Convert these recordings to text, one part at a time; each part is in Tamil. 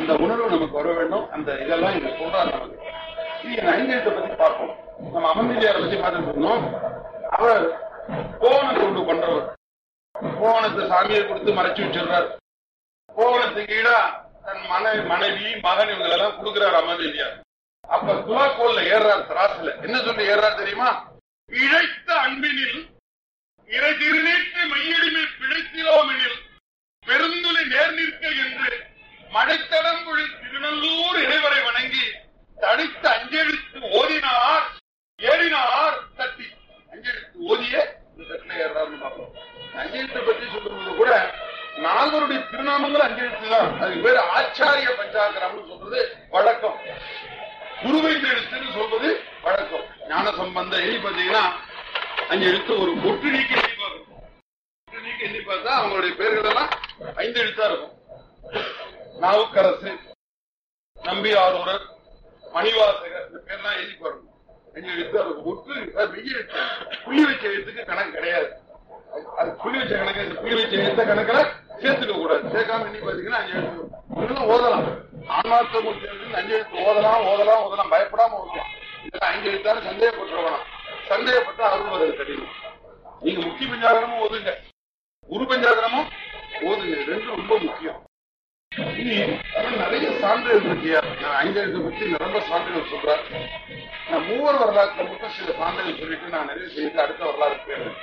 அந்த உணர்வு நமக்கு வர வேண்டும் அந்த இதெல்லாம் இங்க சொல்றாரு நமக்கு இது என் ஐந்தியத்தை பத்தி பார்ப்போம் நம்ம அமர்ந்தியாரை பத்தி பார்த்துட்டு இருந்தோம் அவர் கோவணத்தை கொண்டு பண்றவர் கோவணத்தை சாமியை கொடுத்து மறைச்சு வச்சிருந்தார் கோவணத்துக்கு ஈடா தன் மனைவி மனைவி மகன் இவங்களெல்லாம் கொடுக்கிறார் அமர்ந்தியார் அப்ப துலாக்கோல்ல ஏறார் திராசுல என்ன சொல்லி ஏறார் தெரியுமா இழைத்த அன்பினில் இறை திருநீட்டு மையடிமை பிழைத்திலோம் எனில் பெருந்துளை நேர் நிற்க என்று மடைத்தடம்புழி திருநல்லூர் இறைவரை வணங்கி தடித்த அஞ்செழுத்து ஓதினார் ஏறினார் தட்டி அஞ்செழுத்து ஓதிய இந்த தட்டில ஏறாருன்னு பார்ப்போம் அஞ்செழுத்தை பற்றி சொல்லும்போது கூட நால்வருடைய திருநாமங்கள் அஞ்செழுத்து தான் அதுக்கு பேர் ஆச்சாரிய பஞ்சாகரம்னு சொல்றது வழக்கம் குருவைந்த எழுத்துன்னு சொல்வது வழக்கம் ஞான சம்பந்த எழுதி பார்த்தீங்கன்னா அஞ்சு எழுத்து ஒரு ஒற்று நீக்கி எழுதி பார்க்கணும் ஒற்று நீக்கி எழுதி பார்த்தா அவங்களுடைய பேர்கள் எல்லாம் ஐந்து எழுத்தா இருக்கும் நாவுக்கரசு நம்பி ஆரூரர் மணிவாசகர் இந்த பேர்லாம் எழுதி பாருங்க அஞ்சு எழுத்தா இருக்கும் ஒற்று அது மெய் எழுத்து புள்ளி வச்ச எழுத்துக்கு கணக்கு கிடையாது அது- அது புள்ளி வச்ச கணக்கு இந்த புள்ளி வச்ச எழுத்த கணக்குல சேர்த்துக்க கூடாது சேர்க்காம எண்ணி பாத்தீங்கன்னா அஞ்சு எழுத்து வரும். இதெல்லாம் ஓதலாம் ஆன்மார்த்த மூர்த்தி எழுத்து அஞ்சு எழுத்து ஓதலாம் ஓதலாம் ஓதலாம் பயப்படாம ஓதலாம் இதெல்லாம் அஞ்சு எழுத்தாலும் சந்தேகப்பட்டு வேணாம் சந்தேகப்பட்டா அருள் வருது கடினம் நீங்க முக்கிய பஞ்சாகரமும் ஓதுங்க குரு பஞ்சாகரமும் ஓதுங்க இது ரெண்டும் ரொம்ப முக்கியம் இனி இன்னும் நிறைய சான்றுகள் இருக்கியா நான் ஐந்தாயிரத்தை பற்றி நிரம்ப சான்றுகள் சொல்றேன் நான் மூவர் வரலாற்றுல மட்டும் சில சான்றுகள் சொல்லிட்டு நான் நிறைய சொல்லிட்டு அடுத்த வரலாறு போயிடுறேன்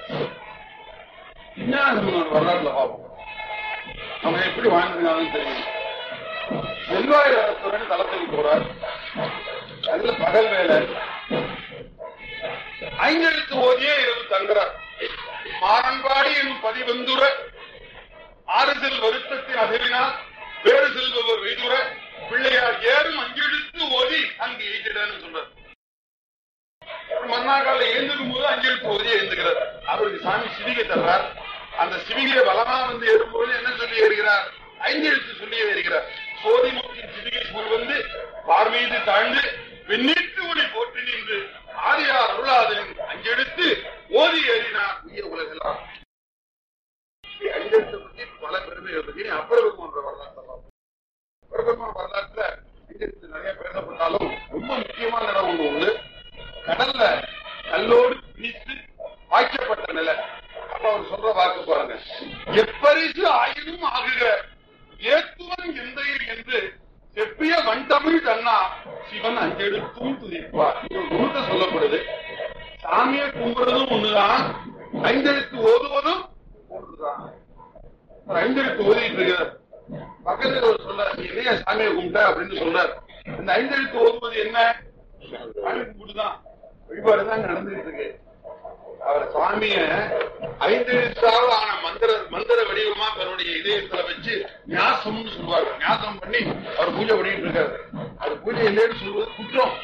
விஞ்ஞான வரலாற்றுல பார்ப்போம் அவங்க எப்படி வாழ்ந்திருக்காங்கன்னு தெரியும் செல்வாயிரத்துடன் தளத்துக்கு போறார் அதுல பகல் வேலை ஐந்தெழுத்து ஓதியே இரவு தங்குறார் மாறன்பாடி என்னும் பதிவந்துர ஆறு செல் வருத்தத்தின் அதிரினால் வேறு செல்பவர் வெய்துர பிள்ளையார் ஏறும் அஞ்செழுத்து ஓதி அங்கு எய்திடன்னு சொல்றார் மன்னாக்கால எழுந்துக்கும் போது அஞ்செழுத்து ஓதி எழுந்துக்கிறார் அவருக்கு சாமி சிவிகை தர்றார் அந்த சிவிகையை பலமா வந்து ஏறும்போது என்ன சொல்லி ஏறுகிறார் ஐந்தெழுத்து சொல்லி ஏறுகிறார் சோதிமுத்தின் சிவிகை போல் வந்து பார்மீது தாழ்ந்து வெண்ணீட்டு ஒளி போற்றி நின்று ஆதியார் அருளாதலின் அஞ்செடுத்து ஓதி ஏறினார் உய உலகெல்லாம் அஞ்செழுத்தை பற்றி பல பெருமைகள் பற்றி அப்பரபெருமான் வரலாற்று அப்பரபெருமான் வரலாற்றுல அஞ்செழுத்து நிறைய பேசப்பட்டாலும் ரொம்ப முக்கியமான இடம் ஒண்ணு உண்டு கடல்ல கல்லோடு பிணித்து வாய்க்கப்பட்ட நிலை அப்ப அவர் சொல்ற வாக்கு பாருங்க எப்பரிசு ஆயினும் ஆகுக ஏத்துவன் எந்தையில் என்று செப்பிய வண்டமிழ் தன்னா சிவன் அஞ்செடுத்தும் துதிப்பார் இது ஒரு நூற்ற சொல்லப்படுது சாமியை கும்பிடுறதும் ஒண்ணுதான் ஐந்தெழுத்து ஓதுவதும் ஒன்றுதான் ஒரு ஐந்தெழுத்து ஓதிட்டு இருக்கிறார் பக்கத்துல ஒரு சொல்றார் நீ என்னைய சாமியை கும்பிட்ட அப்படின்னு சொல்றார் இந்த ஐந்தெழுத்து ஓதுவது என்ன சாமி கும்பிட்டுதான் வழிபாடுதான் நடந்துட்டு இருக்கு அவர் சுவாமிய ஐந்து எழுத்தாவது ஆன மந்திர மந்திர வடிவமா தன்னுடைய இதயத்துல வச்சு ஞாசம்னு சொல்லுவாங்க ஞாசம் பண்ணி அவர் பூஜை பண்ணிட்டு இருக்காரு அது பூஜை இல்லைன்னு சொல்வது குற்றம்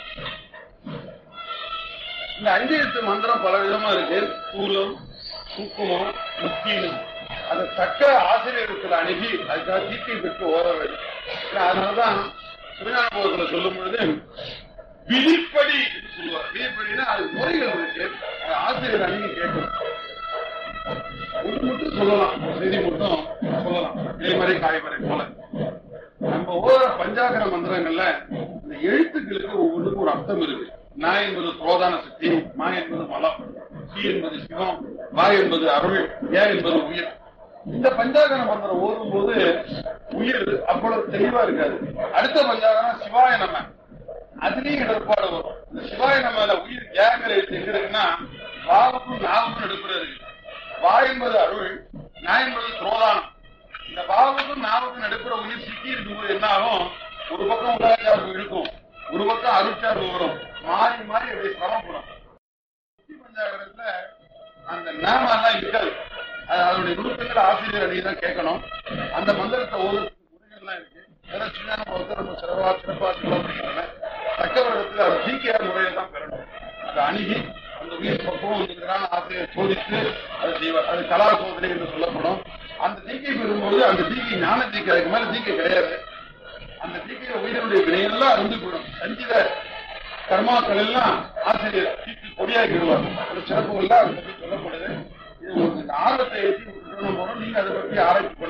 இந்த அஞ்சு எழுத்து மந்திரம் பல விதமா இருக்கு சூலம் சுக்குமம் முக்கியம் அதை தக்க ஆசிரியர்கள் அணுகி அதுக்காக தீட்டை பெற்று ஓத வேண்டும் ஏன்னா அதனாலதான் சிவஞானபோதத்துல சொல்லும் பொழுது விதிப்படி என்று சொல்லுவார் விதிப்படினா அது முறைகள் இருக்கு அது ஆசிரியர் அணுகி கேட்கணும் ஒன்று மட்டும் சொல்லலாம் ஒரு செய்தி மட்டும் சொல்லலாம் இலைமறை காய்மறை போல நம்ம ஓதுற பஞ்சாகர மந்திரங்கள்ல இந்த எழுத்துக்களுக்கு ஒவ்வொன்றுக்கும் ஒரு அர்த்தம் இருக்கு நா என்பது புரோதான சக்தி மா என்பது மலம் சி என்பது சிவம் வா என்பது அருள் ஏ என்பது உயிர் இந்த பஞ்சாகர மந்திரம் ஓதும் போது உயிர் அவ்வளவு தெளிவா இருக்காது அடுத்த பஞ்சாகரம் சிவாய நம்ம அதுலயும் இடர்பாடு வரும் இந்த சிவாய நம்மல உயிர் ஏங்கிற எழுத்து எங்க இருக்குன்னா வாவுக்கும் நாவுக்கும் நடுப்புற இருக்கு வா என்பது அருள் நா என்பது துரோதானம் இந்த வாவுக்கும் நாவுக்கும் நடுப்புற உயிர் சிக்கி இருக்கும்போது என்ன ஆகும் ஒரு பக்கம் உலகச்சார்பு இழுக்கும் ஒரு பக்கம் அருட்சார்பு வரும் மாறி மாறி அப்படியே சிரமப்படும் சுத்தி பஞ்சாகரத்துல அந்த நாம எல்லாம் இருக்காது அது அதனுடைய நுணுக்கங்கள் ஆசிரியர் அடி தான் கேட்கணும் அந்த மந்திரத்தை ஒரு முறைகள்லாம் இருக்கு அதெல்லாம் சின்ன ஒருத்தர் ரொம்ப சிறப்பா சிறப்பா சொல்லப்படுகின்றன தக்கவரத்தில் அவர் ஜிகேஆர் முறையை தான் பெறணும் அதை அணுகி அந்த உயிர் பக்குவம் இருக்கிறான ஆசிரியர் சோதித்து அது செய்வார் அது கலா சோதனை என்று சொல்லப்படும் அந்த தீக்கை பெறும்போது அந்த தீக்கை ஞான தீக்கை அதுக்கு மேல தீக்கை கிடையாது அந்த தீக்கையில உயிரினுடைய வினையெல்லாம் அருந்து போயிடும் சஞ்சித கர்மாக்கள் எல்லாம் ஆசிரியர் தீக்கு கொடியாக்கிடுவார் அந்த சிறப்புகள்லாம் அதை பற்றி சொல்லப்படுது இது உங்களுக்கு ஆர்வத்தை ஏற்றி விட்டுணும் போறோம் நீங்க அதை பற்றி ஆராய்ச்சி பண்ண